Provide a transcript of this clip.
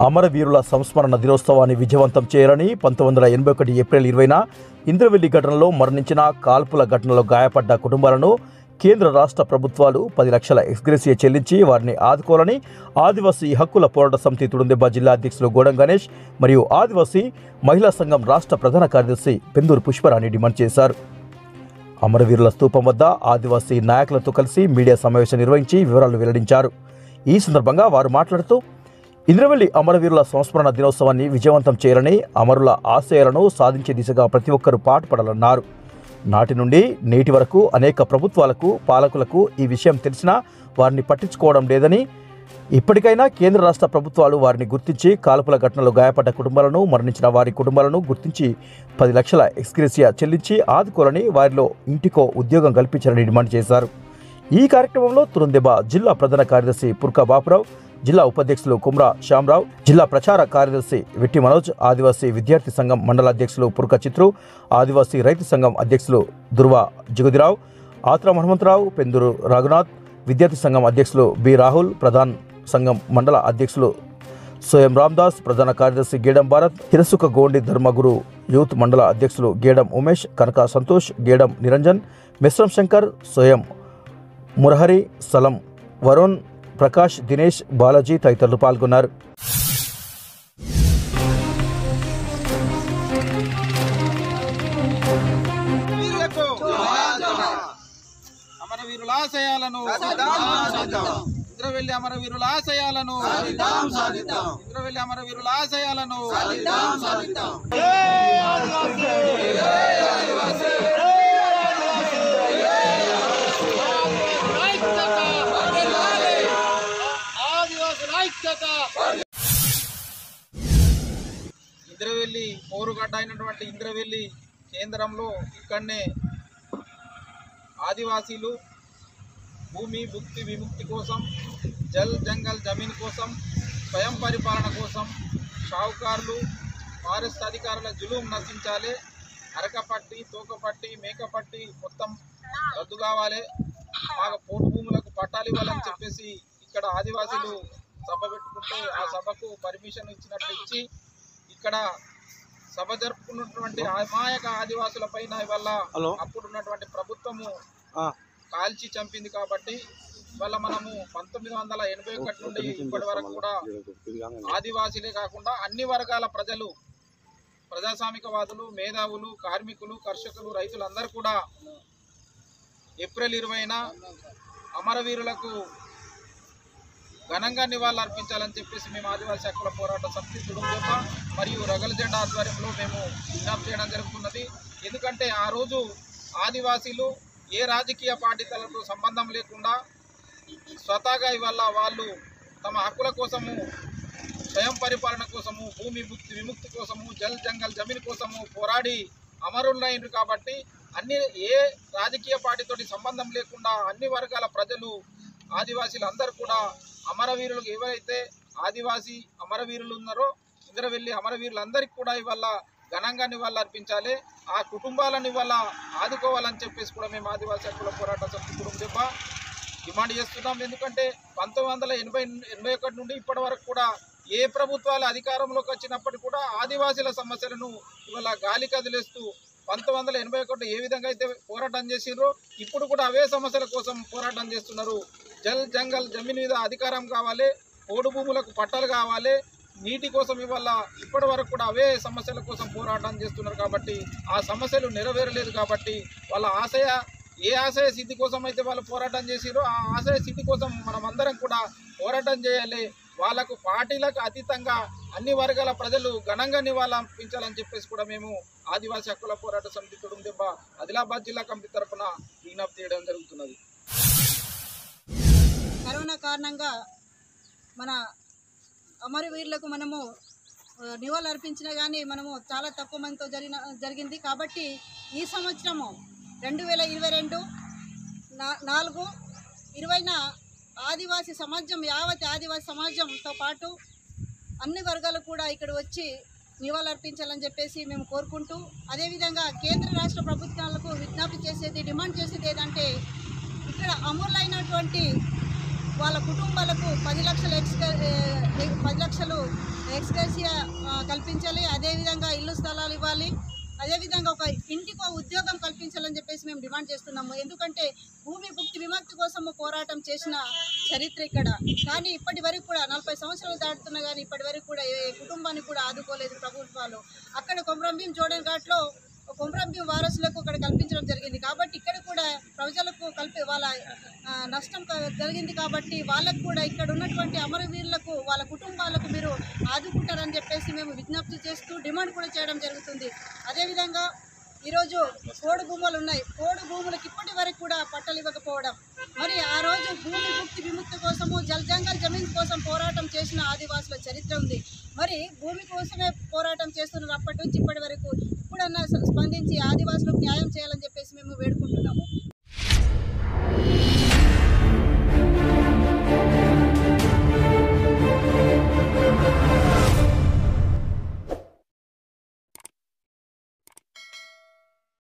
అమరవీరుల సంస్మరణ దినోత్సవాన్ని విజయవంతం చేయాలని పంతొమ్మిది వందల ఎనభై ఒకటి ఏప్రిల్ ఇరవైన ఇంద్రవెల్లి ఘటనలో మరణించిన కాల్పుల ఘటనలో గాయపడ్డ కుటుంబాలను కేంద్ర రాష్ట్ర ప్రభుత్వాలు పది లక్షల ఎక్స్గ్రెసియా చెల్లించి వారిని ఆదుకోవాలని ఆదివాసీ హక్కుల పోరాట సమితి తుడుందెబ్బ జిల్లా అధ్యక్షులు గోడం గణేష్ మరియు ఆదివాసీ మహిళా సంఘం రాష్ట్ర ప్రధాన కార్యదర్శి పెందూరు పుష్పరాణి డిమాండ్ చేశారు అమరవీరుల స్తూపం వద్ద ఆదివాసీ నాయకులతో కలిసి మీడియా సమావేశం నిర్వహించి వివరాలు వెల్లడించారు ఈ సందర్భంగా వారు మాట్లాడుతూ ఇంద్రవెల్లి అమరవీరుల సంస్మరణ దినోత్సవాన్ని విజయవంతం చేయాలని అమరుల ఆశయాలను సాధించే దిశగా ప్రతి ఒక్కరూ పాటుపడాలన్నారు నాటి నుండి నేటి వరకు అనేక ప్రభుత్వాలకు పాలకులకు ఈ విషయం తెలిసినా వారిని పట్టించుకోవడం లేదని ఇప్పటికైనా కేంద్ర రాష్ట్ర ప్రభుత్వాలు వారిని గుర్తించి కాల్పుల ఘటనలో గాయపడ్డ కుటుంబాలను మరణించిన వారి కుటుంబాలను గుర్తించి పది లక్షల ఎక్స్గ్రెసియా చెల్లించి ఆదుకోవాలని వారిలో ఇంటికో ఉద్యోగం కల్పించాలని డిమాండ్ చేశారు ఈ కార్యక్రమంలో తురుందెబ జిల్లా ప్రధాన కార్యదర్శి పుర్కా బాపురావు జిల్లా ఉపాధ్యక్షులు కుమ్రా శ్యామరావు జిల్లా ప్రచార కార్యదర్శి విట్టి మనోజ్ ఆదివాసీ విద్యార్థి సంఘం మండల అధ్యక్షులు పుర్క చిత్రు ఆదివాసీ రైతు సంఘం అధ్యక్షులు దుర్వ జగదిరావు ఆత్ర హనుమంతరావు పెందూరు రఘునాథ్ విద్యార్థి సంఘం అధ్యక్షులు బి రాహుల్ ప్రధాన్ సంఘం మండల అధ్యక్షులు సోయం రామ్దాస్ ప్రధాన కార్యదర్శి గేడం భారత్ తిరసుక గోండి ధర్మగురు యూత్ మండల అధ్యక్షులు గేడం ఉమేష్ కనక సంతోష్ గేడం నిరంజన్ మిశ్రం శంకర్ సోయం మురహరి సలం వరుణ్ ప్రకాష్ దినేష్ బాలాజీ తదితరులు పాల్గొన్నారు వీరులకు అమరవీరుల ఆశయాలను ఇంద్రవెల్లి అమరవీరుల ఆశయాలను ఇంద్రవెల్లి అమరవీరుల ఆశయాలను ఇంద్రవెల్లి పోరుగడ్డ అయినటువంటి ఇంద్రవెల్లి కేంద్రంలో ఇక్కడనే ఆదివాసీలు భూమి భుక్తి విముక్తి కోసం జల్ జంగల్ జమీన్ కోసం స్వయం పరిపాలన కోసం షావుకారులు ఫారెస్ట్ అధికారుల జులుం నశించాలి అరకపట్టి తోకపట్టి మేకపట్టి మొత్తం రద్దు కావాలి మాకు పోటు భూములకు పట్టాలు ఇవ్వాలని చెప్పేసి ఇక్కడ ఆదివాసీలు సభ పెట్టుకుంటే ఆ సభకు పర్మిషన్ ఇచ్చినట్టు ఇచ్చి ఇక్కడ సభ జరుపుకున్నటువంటి అమాయక ఆదివాసుల పైన ఇవాళ అప్పుడున్నటువంటి ప్రభుత్వము కాల్చి చంపింది కాబట్టి ఇవాళ మనము పంతొమ్మిది వందల ఎనభై ఒకటి నుండి ఇప్పటి వరకు కూడా ఆదివాసీలే కాకుండా అన్ని వర్గాల ప్రజలు ప్రజాస్వామికవాదులు మేధావులు కార్మికులు కర్షకులు రైతులందరూ కూడా ఏప్రిల్ ఇరవైన అమరవీరులకు ఘనంగా నివాళులు అర్పించాలని చెప్పేసి మేము ఆదివాసీ హక్కుల పోరాట సమితి తుడుందెబ్బ మరియు రగల జెండా ఆధ్వర్యంలో మేము విజ్ఞప్తి చేయడం జరుగుతున్నది ఎందుకంటే ఆ రోజు ఆదివాసీలు ఏ రాజకీయ పార్టీలతో సంబంధం లేకుండా స్వతహాగా ఇవాళ వాళ్ళు తమ హక్కుల కోసము స్వయం పరిపాలన కోసము భూమి ముక్తి విముక్తి కోసము జల్ జంగల్ జమీన్ కోసము పోరాడి అమరులైనరు కాబట్టి అన్ని ఏ రాజకీయ పార్టీతోటి సంబంధం లేకుండా అన్ని వర్గాల ప్రజలు ఆదివాసీలు అందరూ కూడా అమరవీరులకు ఎవరైతే ఆదివాసీ అమరవీరులు ఉన్నారో ఇంద్రవెల్లి అమరవీరులందరికీ కూడా ఇవాళ ఘనంగా నివాళులు అర్పించాలి ఆ కుటుంబాలను ఇవాళ ఆదుకోవాలని చెప్పేసి కూడా మేము ఆదివాసీ హక్కుల పోరాట సమితి కుటుంబ డిమాండ్ చేస్తున్నాం ఎందుకంటే పంతొమ్మిది వందల ఎనభై ఎనభై ఒకటి నుండి ఇప్పటి వరకు కూడా ఏ ప్రభుత్వాలు అధికారంలోకి వచ్చినప్పటికీ కూడా ఆదివాసీల సమస్యలను ఇవాళ గాలి కదిలేస్తూ పంతొమ్మిది వందల ఎనభై ఒకటి ఏ విధంగా అయితే పోరాటం చేసిండ్రో ఇప్పుడు కూడా అవే సమస్యల కోసం పోరాటం చేస్తున్నారు జల్ జంగల్ జమీన్ మీద అధికారం కావాలి పోడు భూములకు పట్టాలు కావాలి నీటి కోసం ఇవాళ ఇప్పటి వరకు కూడా అవే సమస్యల కోసం పోరాటం చేస్తున్నారు కాబట్టి ఆ సమస్యలు నెరవేరలేదు కాబట్టి వాళ్ళ ఆశయ ఏ ఆశయ సిద్ధి కోసం అయితే వాళ్ళు పోరాటం చేసిరో ఆ ఆశయ సిద్ధి కోసం మనం అందరం కూడా పోరాటం చేయాలి వాళ్ళకు పార్టీలకు అతీతంగా అన్ని వర్గాల ప్రజలు ఘనంగా నివాళులర్పించాలని చెప్పేసి కూడా మేము ఆదివాసీ హక్కుల పోరాట సమితి తుడుందెబ్బ ఆదిలాబాద్ జిల్లా కమిటీ తరఫున విజ్ఞప్తి చేయడం జరుగుతున్నది కరోనా కారణంగా మన అమరవీరులకు మనము ఆ, నివాళులు అర్పించినా కానీ మనము చాలా తక్కువ మందితో జరిగిన జరిగింది కాబట్టి ఈ సంవత్సరము రెండు వేల ఇరవై రెండు నా నాలుగు ఇరవైన ఆదివాసీ సమాజం యావత్ ఆదివాసీ సమాజంతో పాటు అన్ని వర్గాలు కూడా ఇక్కడ వచ్చి నివాళులు అర్పించాలని చెప్పేసి మేము కోరుకుంటూ అదేవిధంగా కేంద్ర రాష్ట్ర ప్రభుత్వాలకు విజ్ఞప్తి చేసేది డిమాండ్ చేసేది ఏదంటే ఇక్కడ అమరులైనటువంటి వాళ్ళ కుటుంబాలకు పది లక్షల ఎక్స్ పది లక్షలు ఎక్స్గ్రేషియా కల్పించాలి అదేవిధంగా ఇల్లు స్థలాలు ఇవ్వాలి అదేవిధంగా ఒక ఇంటికి ఒక ఉద్యోగం కల్పించాలని చెప్పేసి మేము డిమాండ్ చేస్తున్నాము ఎందుకంటే భూమి భుక్తి విముక్తి కోసము పోరాటం చేసిన చరిత్ర ఇక్కడ కానీ ఇప్పటి వరకు కూడా నలభై సంవత్సరాలు దాటుతున్నా కానీ ఇప్పటి వరకు కూడా ఏ కుటుంబాన్ని కూడా ఆదుకోలేదు ప్రభుత్వాలు అక్కడ కొమరంభీం జోడెన్ ఘాట్లో కొమరంభీం వారసులకు ఇక్కడ కల్పించడం జరిగింది కాబట్టి ఇక్కడ కూడా ప్రజలకు కల్పి వాళ్ళ ఆ, నష్టం క- జరిగింది కాబట్టి వాళ్ళకు కూడా ఇక్కడ ఉన్నటువంటి అమరవీరులకు వాళ్ళ కుటుంబాలకు మీరు ఆదుకుంటారని చెప్పేసి మేము విజ్ఞప్తి చేస్తూ డిమాండ్ కూడా చేయడం జరుగుతుంది అదేవిధంగా ఈరోజు కోడు భూములు ఉన్నాయి కోడు భూములకు ఇప్పటి వరకు కూడా పట్టలు ఇవ్వకపోవడం మరి ఆ రోజు భూమి ముక్తి విముక్తి కోసము జల్ జంగల్ జమీన్ కోసం పోరాటం చేసిన ఆదివాసుల చరిత్ర ఉంది మరి భూమి కోసమే పోరాటం చేస్తున్నారు అప్పటి నుంచి ఇప్పటి వరకు ఇప్పుడన్నా స్పందించి ఆదివాసులకు న్యాయం చేయాలని చెప్పేసి మేము వేడుకుంటున్నాము